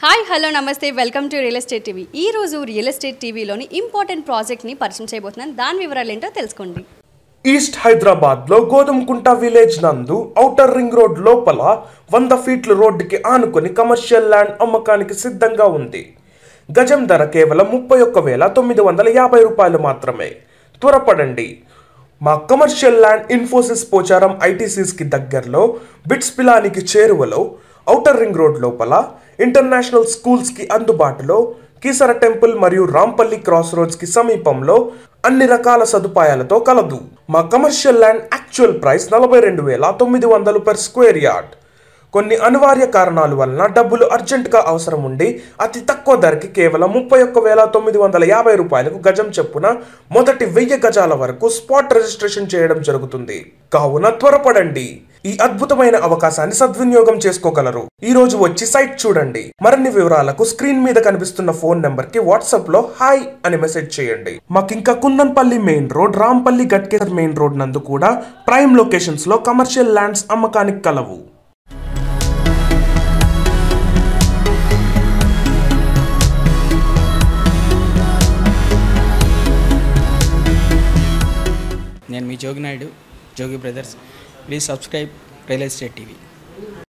hi hello నమస్తే welcome to real estate TV ఈ రోజు రియల్ ఎస్టేట్ టీవీలోని ఇంపార్టెంట్ ప్రాజెక్ట్ని పరిచయం చేయబోతున్నాను దాని వివరాలు ఏంటో తెలుసుకోండి ఈస్ట్ హైదరాబాద్ లో గోధుమకుంట విలేజ్ నందు ఔటర్ రింగ్ రోడ్ లోపల వంద ఫీట్ల రోడ్డుకి ఆనుకొని కమర్షియల్ ల్యాండ్ అమ్మకానికి సిద్ధంగా ఉంది గజం ధర కేవలం ముప్పై ఒక్క వేల తొమ్మిది వందల యాభై రూపాయలు మాత్రమే త్వరపడండి మా commercial land Infosys Pocharam ITCs కి దగ్గరలో బిట్స్ పిలానికి చేరువలో ఔటర్ రింగ్ రోడ్ లోపల ఇంటర్నేషనల్ స్కూల్స్ కి అందుబాటులో కీసర టెంపుల్ మరియు రాంపల్లి క్రాస్ రోడ్స్ కి సమీపంలో అన్ని రకాల సదుపాయాలతో కలదు మా కమర్షియల్ ల్యాండ్ యాక్చువల్ ప్రైస్ నలభై రెండు వేల తొమ్మిది వందలు పర్ స్క్వేర్ యార్డ్ కొన్ని అనివార్య కారణాల వలన డబ్బులు అర్జెంటుగా అవసరం ఉండి అతి తక్కువ ధరకి కేవలం ముప్పై ఒక్క వేల తొమ్మిది వందల యాభై రూపాయలకు గజం చెప్పున మొదటి వెయ్యి గజాల వరకు స్పాట్ రిజిస్ట్రేషన్ చేయడం జరుగుతుంది కావున త్వరపడండి ఈ అద్భుతమైన అవకాశాన్ని సద్వినియోగం చేసుకోగలరు ఈ రోజు వచ్చి సైట్ చూడండి మరిన్ని వివరాలకు స్క్రీన్ మీద కనిపిస్తున్న ఫోన్ నెంబర్ కి వాట్సాప్ లో హాయ్ అని మెసేజ్ చేయండి మాకింకా Kundanpalli main road Rampalli Ghatkesar main road నందు కూడా ప్రైమ్ లొకేషన్స్ లో కమర్షియల్ ల్యాండ్స్ అమ్మకానికి కలవు నేను మీ Jogi Naidu Jogi brothers please subscribe real estate TV